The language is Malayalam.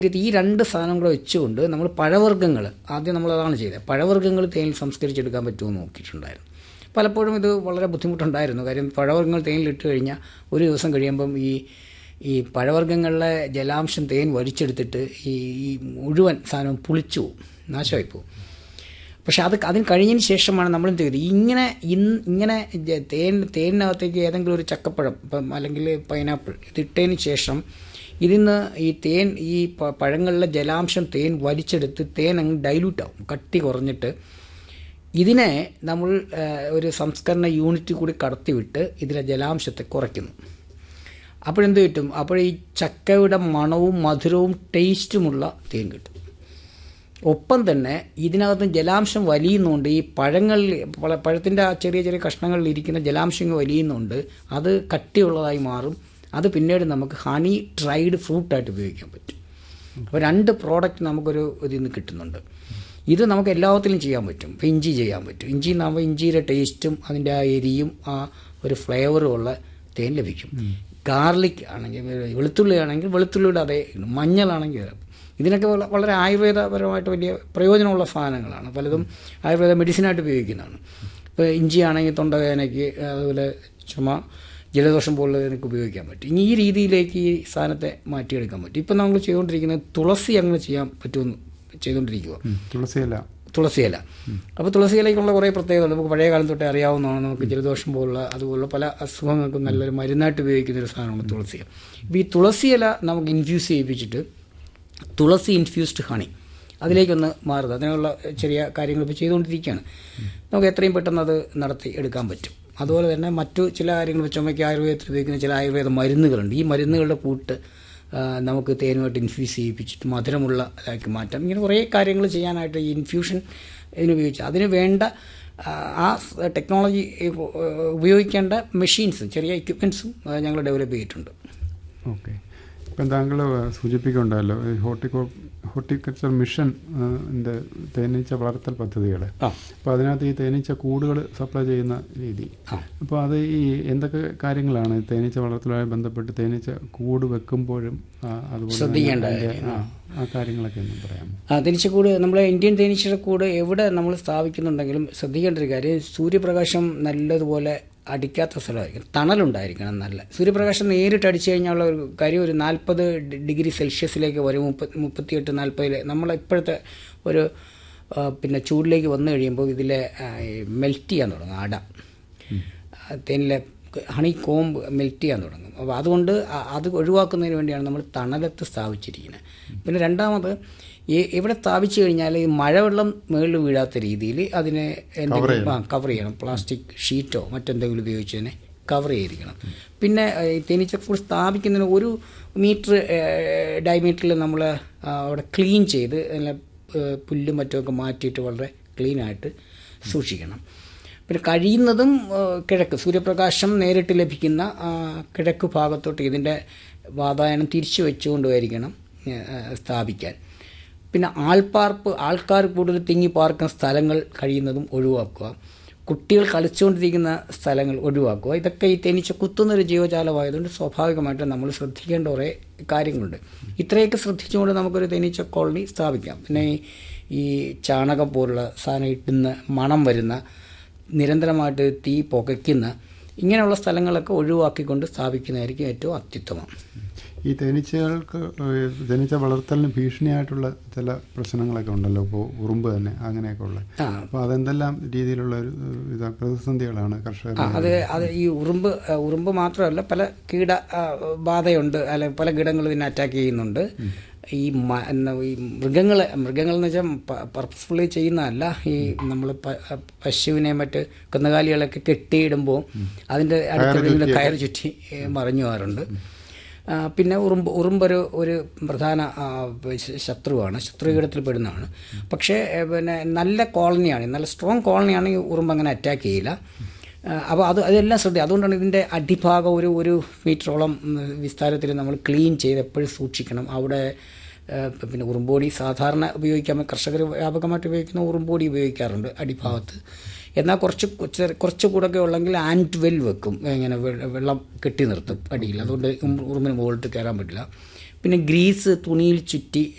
ഇത് ഈ രണ്ട് സാധനം കൂടെ വെച്ചുകൊണ്ട് നമ്മൾ പഴവർഗ്ഗങ്ങൾ ആദ്യം നമ്മൾ അതാണ് ചെയ്തത് പഴവർഗ്ഗങ്ങൾ തേനിൽ സംസ്കരിച്ചെടുക്കാൻ പറ്റുമോ നോക്കിയിട്ടുണ്ടായിരുന്നു പലപ്പോഴും ഇത് വളരെ ബുദ്ധിമുട്ടുണ്ടായിരുന്നു കാര്യം പഴവർഗ്ഗങ്ങൾ തേനിലിട്ട് കഴിഞ്ഞാൽ ഒരു ദിവസം കഴിയുമ്പം ഈ ഈ പഴവർഗ്ഗങ്ങളിലെ ജലാംശം തേൻ വലിച്ചെടുത്തിട്ട് ഈ ഈ മുഴുവൻ സാധനം പുളിച്ചു പോകും നാശമായി പോകും പക്ഷെ അത് അതിന് കഴിഞ്ഞതിന് ശേഷമാണ് നമ്മൾ എന്ത് ചെയ്തത് ഇങ്ങനെ ഇന്ന് ഇങ്ങനെ ജ- തേൻ തേനിനകത്തേക്ക് ഏതെങ്കിലും ഒരു ചക്കപ്പഴം ഇപ്പം അല്ലെങ്കിൽ പൈനാപ്പിൾ ഇതിട്ടതിന് ശേഷം ഇതിന്ന് ഈ തേൻ ഈ പ- പഴങ്ങളിലെ ജലാംശം തേൻ വലിച്ചെടുത്ത് തേൻ അങ്ങ് ഡൈല്യൂട്ട് ആവും കട്ടി കുറഞ്ഞിട്ട് ഇതിനെ നമ്മൾ ആ, ഒരു സംസ്കരണ യൂണിറ്റ് കൂടി കടത്തിവിട്ട് ഇതിലെ ജലാംശത്തെ കുറയ്ക്കുന്നു അപ്പോഴെന്ത് കിട്ടും അപ്പോൾ ഈ ചക്കയുടെ മണവും മധുരവും ടേസ്റ്റുമുള്ള തേൻ കിട്ടും ഒപ്പം തന്നെ ഇതിനകത്ത് ജലാംശം വലിയുന്നുണ്ട് ഈ പഴങ്ങളിൽ പഴ- പഴത്തിൻ്റെ ആ ചെറിയ ചെറിയ കഷ്ണങ്ങളിൽ ഇരിക്കുന്ന ജലാംശങ്ങൾ വലിയുന്നുണ്ട് അത് കട്ടിയുള്ളതായി മാറും അത് പിന്നീട് നമുക്ക് ഹണി ഡ്രൈഡ് ഫ്രൂട്ടായിട്ട് ഉപയോഗിക്കാൻ പറ്റും അപ്പോൾ രണ്ട് പ്രോഡക്റ്റ് നമുക്കൊരു ഇതിൽ നിന്ന് കിട്ടുന്നുണ്ട് ഇത് നമുക്ക് എല്ലാത്തിലും ചെയ്യാൻ പറ്റും ഇപ്പോൾ ഇഞ്ചി ചെയ്യാൻ പറ്റും ഇഞ്ചി നമ്മൾ ഇഞ്ചിയുടെ ടേസ്റ്റും അതിൻ്റെ ആ എരിയും ആ ഒരു ഫ്ലേവറും ഉള്ള തേൻ ലഭിക്കും ഗാർലിക് ആണെങ്കിൽ വെളുത്തുള്ളി ആണെങ്കിൽ വെളുത്തുള്ളിയുടെ അതേ മഞ്ഞളാണെങ്കിൽ അത്. ഇതിനൊക്കെ വള- വളരെ ആയുർവേദപരമായിട്ട് വലിയ പ്രയോജനമുള്ള സാധനങ്ങളാണ് പലതും ആയുർവേദ മെഡിസിനായിട്ട് ഉപയോഗിക്കുന്നതാണ് ഇപ്പോൾ ഇഞ്ചി ആണെങ്കിൽ തൊണ്ടവേദനയ്ക്ക് അതുപോലെ ചുമ ജലദോഷം പോലുള്ളതിനൊക്കെ ഉപയോഗിക്കാൻ പറ്റും ഇനി ഈ രീതിയിലേക്ക് ഈ സാധനത്തെ മാറ്റിയെടുക്കാൻ പറ്റും ഇപ്പം നമ്മൾ ചെയ്തുകൊണ്ടിരിക്കുന്നത് തുളസി അങ്ങനെ ചെയ്യാൻ പറ്റുമെന്ന് ചെയ്തുകൊണ്ടിരിക്കുക ഉം. തുളസിയില തുളസിയില അപ്പോൾ തുളസിയിലയ്ക്കുള്ള കുറേ പ്രത്യേകത നമുക്ക് പഴയ കാലം തൊട്ടേ അറിയാവുന്നതാണ് നമുക്ക് ജലദോഷം പോലുള്ള അതുപോലുള്ള പല അസുഖങ്ങൾക്കും നല്ലൊരു മരുന്നായിട്ട് ഉപയോഗിക്കുന്ന ഒരു സാധനമാണ് തുളസിയില അപ്പോൾ ഈ തുളസിയില നമുക്ക് ഇൻഫ്യൂസ് ചെയ്യിപ്പിച്ചിട്ട് തുളസി ഇൻഫ്യൂസ്ഡ് ഹണി അതിലേക്കൊന്ന് മാറുന്നത് അതിനുള്ള ചെറിയ കാര്യങ്ങൾ ഇപ്പോൾ ചെയ്തുകൊണ്ടിരിക്കുകയാണ് നമുക്ക് എത്രയും പെട്ടെന്ന് അത് നടത്തി എടുക്കാൻ പറ്റും അതുപോലെ തന്നെ മറ്റു ചില കാര്യങ്ങൾ ചുമയ്ക്ക് ആയുർവേദത്തിൽ ഉപയോഗിക്കുന്ന ചില ആയുർവേദ മരുന്നുകളുണ്ട് ഈ മരുന്നുകളുടെ കൂട്ട് ആ, നമുക്ക് തേനുമായിട്ട് ഇൻഫ്യൂസ് ചെയ്യിപ്പിച്ചിട്ട് മധുരമുള്ള ഇതാക്കി മാറ്റാം ഇങ്ങനെ കുറേ കാര്യങ്ങൾ ചെയ്യാനായിട്ട് ഈ ഇൻഫ്യൂഷൻ ഇതിനുപയോഗിച്ച് അതിന് വേണ്ട ആ, ആ ടെക്നോളജി ഉപയോഗിക്കേണ്ട മെഷീൻസും ചെറിയ എക്യുപ്മെൻസും ഞങ്ങൾ ഡെവലപ്പ് ചെയ്തിട്ടുണ്ട് ഓക്കെ ഇപ്പം താങ്കൾ സൂചിപ്പിക്കുന്നുണ്ടല്ലോ ഈ ഹോർട്ടിക്കോ ഹോർട്ടിക്കൾച്ചർ മിഷൻ ആ, ന്റെ തേനീച്ച വളർത്തൽ പദ്ധതികൾ ആ അപ്പോൾ അതിനകത്ത് ഈ തേനീച്ച കൂടുകൾ സപ്ലൈ ചെയ്യുന്ന രീതി ആ. അപ്പോൾ അത് ഈ എന്തൊക്കെ കാര്യങ്ങളാണ് ഈ തേനീച്ച വളർത്തലുമായി ബന്ധപ്പെട്ട് തേനീച്ച കൂട് വെക്കുമ്പോഴും ആ, അതുപോലെ തന്നെ ശ്രദ്ധിക്കേണ്ട അതിന്റെ, കാര്യം, ആ, ആ കാര്യങ്ങളൊക്കെ ഒന്ന് പറയാമോ ആ തേനീച്ചക്കൂട് നമ്മളെ ഇന്ത്യൻ തേനീച്ചയുടെ കൂട് എവിടെ നമ്മൾ സ്ഥാപിക്കുന്നുണ്ടെങ്കിലും ശ്രദ്ധിക്കേണ്ട ഒരു കാര്യം സൂര്യപ്രകാശം നല്ലതുപോലെ അടിക്കാത്ത സ്ഥലമായിരിക്കും തണലുണ്ടായിരിക്കണം നല്ല സൂര്യപ്രകാശം നേരിട്ട് അടിച്ചു കഴിഞ്ഞുള്ള ഒരു കാര്യം ഒരു നാൽപ്പത് ഡിഗ്രി സെൽഷ്യസിലേക്ക് വരും മുപ്പത്തി മുപ്പത്തിയെട്ട് നാൽപ്പതിൽ നമ്മൾ ഇപ്പോഴത്തെ ഒരു ആ, പിന്നെ ചൂടിലേക്ക് വന്നു കഴിയുമ്പോൾ ഇതിലെ മെൽറ്റ് ചെയ്യാൻ തുടങ്ങും അട ആ, തേനിലെ ഹണി കോമ്പ് മെൽറ്റ് ചെയ്യാൻ തുടങ്ങും അപ്പോൾ അതുകൊണ്ട് അ- അത് ഒഴിവാക്കുന്നതിന് വേണ്ടിയാണ് നമ്മൾ തണലത്ത് സ്ഥാപിച്ചിരിക്കുന്നത് പിന്നെ രണ്ടാമത് ഈ ഇവിടെ സ്ഥാപിച്ചു കഴിഞ്ഞാൽ ഈ മഴവെള്ളം മുകളിൽ വീഴാത്ത രീതിയിൽ അതിനെ എന്തെങ്കിലും ആ കവർ ചെയ്യണം പ്ലാസ്റ്റിക് ഷീറ്റോ മറ്റെന്തെങ്കിലും ഉപയോഗിച്ച് തന്നെ കവർ ചെയ്തിരിക്കണം പിന്നെ ഏഹ്, ഈ തേനീച്ചക്കൂട് സ്ഥാപിക്കുന്നതിന് ഒരു മീറ്റർ ഡയമീറ്ററിൽ നമ്മൾ അവിടെ ക്ലീൻ ചെയ്ത് നല്ല ഏഹ്, പുല്ലും മറ്റുമൊക്കെ മാറ്റിയിട്ട് വളരെ ക്ലീനായിട്ട് സൂക്ഷിക്കണം പിന്നെ കഴിയുന്നതും ഏഹ്, കിഴക്ക് സൂര്യപ്രകാശം നേരിട്ട് ലഭിക്കുന്ന ആ, കിഴക്ക് ഭാഗത്തോട്ട് ഇതിൻ്റെ വാതായനം തിരിച്ചു വെച്ചുകൊണ്ടുമായിരിക്കണം ഏഹ്, സ്ഥാപിക്കാൻ പിന്നെ ആൾപ്പാർപ്പ് ആൾക്കാർ കൂടുതൽ തിങ്ങി പാർക്കുന്ന സ്ഥലങ്ങൾ കഴിയുന്നതും ഒഴിവാക്കുക കുട്ടികൾ കളിച്ചുകൊണ്ടിരിക്കുന്ന സ്ഥലങ്ങൾ ഒഴിവാക്കുക ഇതൊക്കെ ഈ തേനീച്ച കുത്തുന്നൊരു ജീവജാലമായതുകൊണ്ട് സ്വാഭാവികമായിട്ടും നമ്മൾ ശ്രദ്ധിക്കേണ്ട കുറേ കാര്യങ്ങളുണ്ട് ഇത്രയൊക്കെ ശ്രദ്ധിച്ചുകൊണ്ട് നമുക്കൊരു തേനീച്ച കോളനി സ്ഥാപിക്കാം പിന്നെ ഈ ഈ ചാണകം പോലുള്ള സാധനം ഇട്ടുന്ന മണം വരുന്ന നിരന്തരമായിട്ട് തീ പുകയ്ക്കുന്ന ഇങ്ങനെയുള്ള സ്ഥലങ്ങളൊക്കെ ഒഴിവാക്കിക്കൊണ്ട് സ്ഥാപിക്കുന്നതായിരിക്കും ഏറ്റവും അത്യുത്തമം ഈ തേനീച്ചകൾക്ക് ഏഹ്, തേനീച്ച വളർത്തലിന് ഭീഷണിയായിട്ടുള്ള ചില പ്രശ്നങ്ങളൊക്കെ ഉണ്ടല്ലോ ഇപ്പോൾ ഉറുമ്പ് തന്നെ അങ്ങനെയൊക്കെ ഉള്ള ആ അപ്പോൾ അതെന്തെല്ലാം രീതിയിലുള്ള ഒരു ഏഹ്, ഇതാ പ്രതിസന്ധികളാണ് കർഷകർ ആ അത് അത് ഈ ഉറുമ്പ് ആ, ഉറുമ്പ് മാത്രമല്ല പല കീട ആ, ബാധയുണ്ട് അല്ലെ പല കീടങ്ങൾ ഇതിനെ അറ്റാക്ക് ചെയ്യുന്നുണ്ട് ഈ മ- എന്നാ ഈ മൃഗങ്ങളെ മൃഗങ്ങൾ എന്ന് വെച്ചാൽ പർപ്പസ്ഫുള്ളി ചെയ്യുന്നതല്ല ഈ നമ്മൾ പശുവിനെ മറ്റ് കന്നുകാലികളൊക്കെ കെട്ടിയിടുമ്പോൾ അതിൻ്റെ അടുത്ത് കയറ് ചുറ്റി ഏ, മറിഞ്ഞു പോകാറുണ്ട് ആ, പിന്നെ ഉറുമ്പ് ഉറുമ്പൊരു ഒരു പ്രധാന ആ, ശ- ശത്രുവാണ് ശത്രുകീടത്തിൽ പെടുന്നതാണ് പക്ഷേ ഏ, പിന്നെ നല്ല കോളനിയാണ് നല്ല സ്ട്രോങ് കോളനിയാണ് ഈ ഉറുമ്പ് അങ്ങനെ അറ്റാക്ക് ചെയ്യില്ല അപ്പോൾ അത് അതെല്ലാം ശ്രദ്ധ അതുകൊണ്ടാണ് ഇതിൻ്റെ അടിഭാഗം ഒരു ഒരു മീറ്ററോളം വിസ്താരത്തിൽ നമ്മൾ ക്ലീൻ ചെയ്ത് എപ്പോഴും സൂക്ഷിക്കണം അവിടെ ആ, പിന്നെ ഉറുമ്പോടി സാധാരണ ഉപയോഗിക്കാൻ കർഷകർ വ്യാപകമായിട്ട് ഉപയോഗിക്കുന്ന ഉറുമ്പോടി ഉപയോഗിക്കാറുണ്ട് അടിഭാഗത്ത് എന്നാൽ കുറച്ച് കൊച്ച- കുറച്ച് കൂടൊക്കെ ഉള്ളെങ്കിൽ ആൻഡ് വെൽ വെക്കും ഇങ്ങനെ വെ- വെള്ളം കെട്ടി നിർത്തും അടിയിൽ അതുകൊണ്ട് ഉറുമ്പിന് മുകളിൽ കയറാൻ പറ്റില്ല പിന്നെ ഗ്രീസ് തുണിയിൽ ചുറ്റി